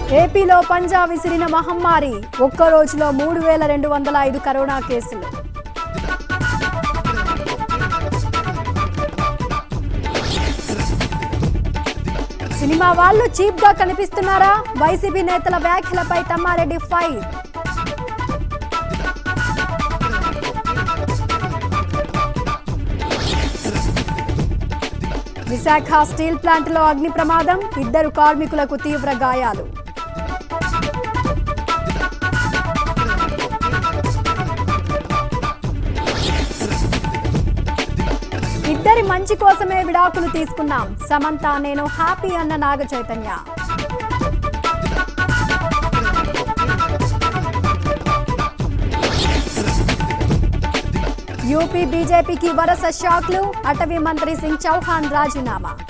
ఏపీలో పంజా విసిరిన మహమ్మారి ఒక్క రోజులో మూడు వేల రెండు వందల ఐదు కరోనా కేసులు సినిమా వాళ్ళు చీప్ గా కనిపిస్తున్నారా వైసీపీ నేతల వ్యాఖ్యలపై తమ్మారెడ్డి ఫైర్ విశాఖ స్టీల్ ప్లాంట్లో అగ్ని ప్రమాదం ఇద్దరు కార్మికులకు తీవ్ర గాయాలు ఇద్దరి మంచి కోసమే విడాకులు తీసుకున్నాం సమంత నేను హ్యాపీ అన్న నాగ చైతన్య యూపీ బీజేపీకి వరుస షాక్లు అటవీ మంత్రి సింగ్ చౌహాన్ రాజీనామా